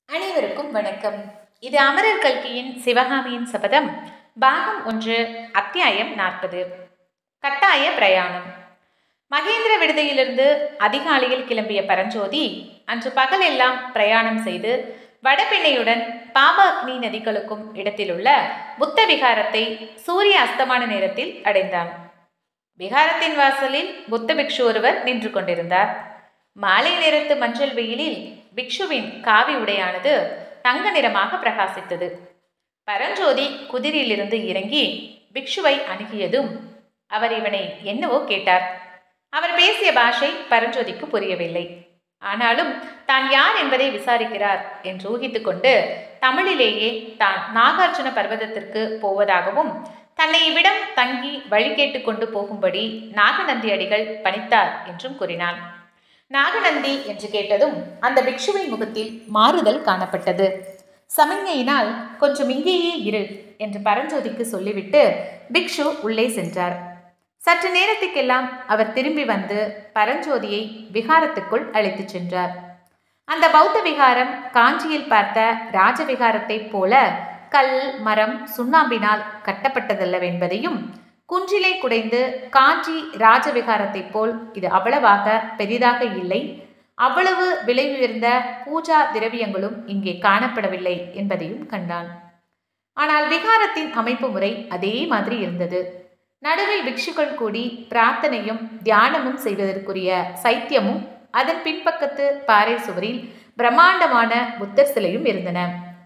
அனைவருக்கும் வணக்கம் இது அமரர் கல்கியின் சிவகாமியின் சபதம் பாகம் ஒன்று அத்தியாயம் நாற்பது கட்டாய பிரயாணம் மகேந்திர விடுதியிலிருந்து அதிகாலையில் கிளம்பிய பரஞ்சோதி அன்று பகலெல்லாம் பிரயாணம் செய்து வடபெண்ணையுடன் பாப அக்னி நதிகளுக்கும் இடத்திலுள்ள புத்த விகாரத்தை சூரிய அஸ்தமான நேரத்தில் அடைந்தான் விகாரத்தின் வாசலில் புத்த பிக்ஷு ஒருவர் நின்று கொண்டிருந்தார் மாலை நேரத்து மஞ்சள் வெயிலில் பிக்ஷுவின் காவி உடையானது தங்க நிறமாக பிரகாசித்தது பரஞ்சோதி குதிரையிலிருந்து இறங்கி பிக்ஷுவை அணுகியதும் அவர் இவனை என்னவோ கேட்டார் அவர் பேசிய பாஷை பரஞ்சோதிக்கு புரியவில்லை ஆனாலும் தான் யார் என்பதை விசாரிக்கிறார் என்று ஊகித்து கொண்டு தமிழிலேயே தான் நாகார்ஜுன பர்வதத்திற்கு போவதாகவும் தன்னை இவ்விடம் தங்கி வழி கேட்டுக்கொண்டு போகும்படி நாகநந்தி அடிகள் பணித்தார் என்றும் கூறினான் நாகநந்தி என்று கேட்டதும் அந்த பிக்ஷுவின் முகத்தில் மாறுதல் காணப்பட்டது சமிஞ்ஞையினால் கொஞ்சம் இங்கேயே இரு என்று பரஞ்சோதிக்கு சொல்லிவிட்டு பிக்ஷு உள்ளே சென்றார் சற்று நேரத்துக்கெல்லாம் அவர் திரும்பி வந்து பரஞ்சோதியை விகாரத்துக்குள் அழைத்துச் சென்றார் அந்த பௌத்த விகாரம் காஞ்சியில் பார்த்த ராஜவிகாரத்தைப் போல கல் மரம் சுண்ணாம்பினால் கட்டப்பட்டதல்லவென்பதையும் குன்றிலை குடைந்து காஞ்சி ராஜவிகாரத்தைப் போல் இது அவ்வளவாக பெரிதாக இல்லை அவ்வளவு விலை உயர்ந்த பூஜா திரவியங்களும் இங்கே காணப்படவில்லை என்பதையும் கண்டான் ஆனால் விகாரத்தின் அமைப்பு முறை அதே மாதிரி இருந்தது நடுவில் பிக்ஷுக்கள் கூடி பிரார்த்தனையும் தியானமும் செய்வதற்குரிய சைத்தியமும் அதன் பின்பக்கத்து பாறை சுவரில் பிரம்மாண்டமான புத்தர் சிலையும் இருந்தன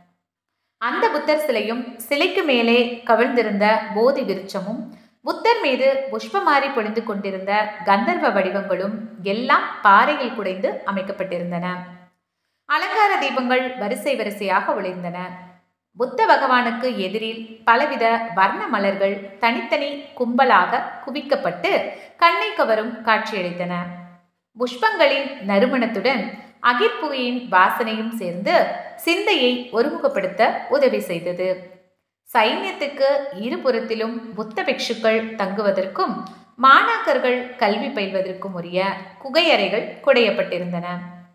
அந்த புத்தர் சிலையும் சிலைக்கு மேலே கவிழ்ந்திருந்த போதி விருட்சமும் புத்தர் மீது புஷ்பமாரி பொழிந்து கொண்டிருந்த கந்தர்வ வடிவங்களும் எல்லாம் பாறையில் குடைந்து அமைக்கப்பட்டிருந்தன அலங்கார தீபங்கள் வரிசை வரிசையாக ஒளிர்ந்தன புத்த பகவானுக்கு எதிரில் பலவித வர்ண மலர்கள் தனித்தனி கும்பலாக குவிக்கப்பட்டு கண்ணை கவரும் காட்சியளித்தன புஷ்பங்களின் நறுமணத்துடன் அகிர்புகையின் வாசனையும் சேர்ந்து சிந்தையை ஒருமுகப்படுத்த உதவி செய்தது சைன்யத்துக்கு இருபுறத்திலும் புத்த பிக்ஷுக்கள் தங்குவதற்கும் மாணாக்கர்கள் கல்வி பயில்வதற்கும் உரிய குகையறைகள் குடையப்பட்டிருந்தன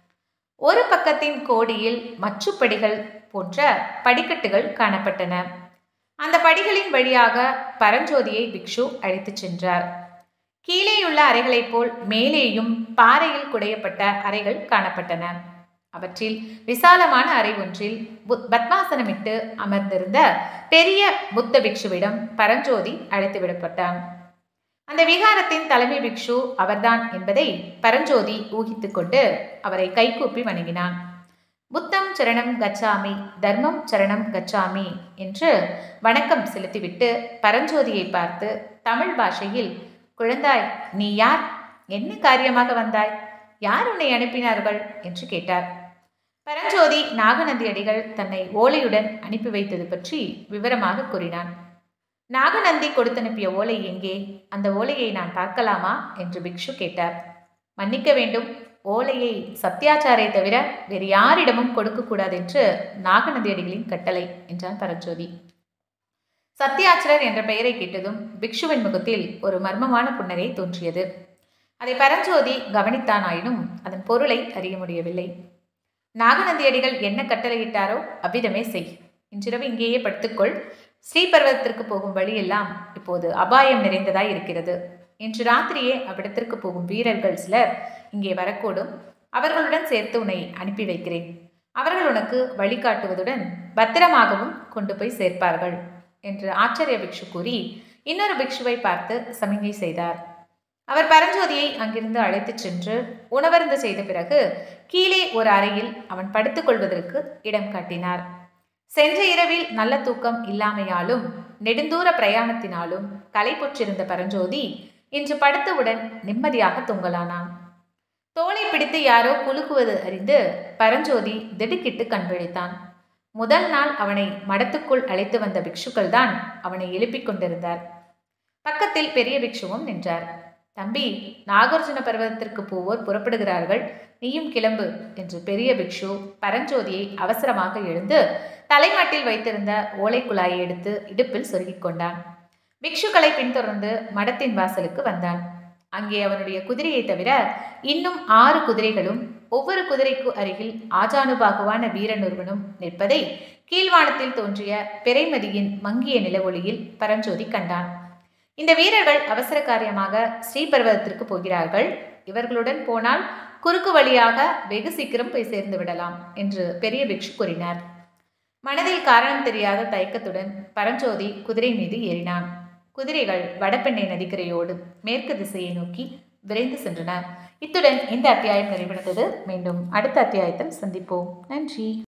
ஒரு பக்கத்தின் கோடியில் மச்சுப்படிகள் போன்ற படிக்கட்டுகள் காணப்பட்டன அந்த படிகளின் வழியாக பரஞ்சோதியை பிக்ஷு அழைத்துச் சென்றார் கீழேயுள்ள அறைகளைப் போல் மேலேயும் பாறையில் குடையப்பட்ட அறைகள் காணப்பட்டன அவற்றில் விசாலமான அறை ஒன்றில் பத்மாசனமிட்டு அமர்ந்திருந்த பெரிய புத்த பிக்ஷுவிடம் பரஞ்சோதி அழைத்து விடப்பட்டான் அந்த விகாரத்தின் தலைமை பிக்ஷு அவர்தான் என்பதை பரஞ்சோதி ஊகித்து கொண்டு அவரை கைகூப்பி வணங்கினான் புத்தம் சரணம் கச்சாமி தர்மம் சரணம் கச்சாமி என்று வணக்கம் செலுத்திவிட்டு பரஞ்சோதியை பார்த்து தமிழ் பாஷையில் குழந்தாய் நீ யார் என்ன காரியமாக வந்தாய் யார் உன்னை அனுப்பினார்கள் என்று கேட்டார் பரஞ்சோதி நாகநந்தி அடிகள் தன்னை ஓலையுடன் அனுப்பி வைத்தது பற்றி விவரமாக கூறினான் நாகநந்தி கொடுத்தனுப்பிய ஓலை எங்கே அந்த ஓலையை நான் பார்க்கலாமா என்று பிக்ஷு கேட்டார் மன்னிக்க வேண்டும் ஓலையை சத்யாச்சாரை தவிர வேறு யாரிடமும் கொடுக்கக்கூடாது என்று நாகநந்தி அடிகளின் கட்டளை என்றான் பரஞ்சோதி சத்யாச்சரர் என்ற பெயரை கேட்டதும் பிக்ஷுவின் முகத்தில் ஒரு மர்மமான புன்னகை தோன்றியது அதை பரஞ்சோதி கவனித்தானாயினும் அதன் பொருளை அறிய முடியவில்லை நாகநந்தியடிகள் என்ன கட்டளையிட்டாரோ அவ்விதமே செய் இன்றிரவு இங்கேயே படுத்துக்கொள் ஸ்ரீபர்வதத்திற்கு போகும் வழியெல்லாம் இப்போது அபாயம் நிறைந்ததாய் இருக்கிறது இன்று ராத்திரியே அவ்விடத்திற்கு போகும் வீரர்கள் சிலர் இங்கே வரக்கூடும் அவர்களுடன் சேர்த்து உன்னை அனுப்பி வைக்கிறேன் அவர்கள் உனக்கு வழிகாட்டுவதுடன் பத்திரமாகவும் கொண்டு போய் சேர்ப்பார்கள் என்று ஆச்சரிய பிக்ஷு கூறி இன்னொரு பிக்ஷுவை பார்த்து சமிகை செய்தார் அவர் பரஞ்சோதியை அங்கிருந்து அழைத்துச் சென்று உணவருந்து செய்த பிறகு கீழே ஒரு அறையில் அவன் படுத்துக்கொள்வதற்கு இடம் காட்டினார் சென்ற இரவில் நல்ல தூக்கம் இல்லாமையாலும் நெடுந்தூர பிரயாணத்தினாலும் களைப்புற்றிருந்த பரஞ்சோதி இன்று படுத்தவுடன் நிம்மதியாக தூங்கலானான் தோலை பிடித்து யாரோ குலுக்குவது அறிந்து பரஞ்சோதி திடுக்கிட்டு கண் விழித்தான் முதல் நாள் அவனை மடத்துக்குள் அழைத்து வந்த பிக்ஷுக்கள் தான் அவனை எழுப்பிக் கொண்டிருந்தார் பக்கத்தில் பெரிய பிக்ஷுவும் நின்றார் தம்பி நாகார்ஜுன பர்வதத்திற்கு போவோர் புறப்படுகிறார்கள் நீயும் கிளம்பு என்று பெரிய பிக்ஷு பரஞ்சோதியை அவசரமாக எழுந்து தலைமாட்டில் வைத்திருந்த ஓலை குழாயை எடுத்து இடுப்பில் சொருகிக் கொண்டான் பிக்ஷுக்களை பின்தொடர்ந்து மடத்தின் வாசலுக்கு வந்தான் அங்கே அவனுடைய குதிரையை தவிர இன்னும் ஆறு குதிரைகளும் ஒவ்வொரு குதிரைக்கு அருகில் ஆஜானுபாகுவான வீரன் ஒருவனும் நிற்பதை கீழ்வானத்தில் தோன்றிய பிறைமதியின் மங்கிய நிலவொளியில் பரஞ்சோதி கண்டான் இந்த வீரர்கள் அவசர காரியமாக ஸ்ரீபர்வதத்திற்கு போகிறார்கள் இவர்களுடன் போனால் குறுக்கு வழியாக வெகு சீக்கிரம் போய் சேர்ந்து விடலாம் என்று பெரிய பிக்ஷு கூறினார் மனதில் காரணம் தெரியாத தயக்கத்துடன் பரஞ்சோதி குதிரை மீது ஏறினான் குதிரைகள் வடபெண்ணை நதிக்கரையோடு மேற்கு திசையை நோக்கி விரைந்து சென்றன இத்துடன் இந்த அத்தியாயம் நிறைவடைந்தது மீண்டும் அடுத்த அத்தியாயத்தில் சந்திப்போம் நன்றி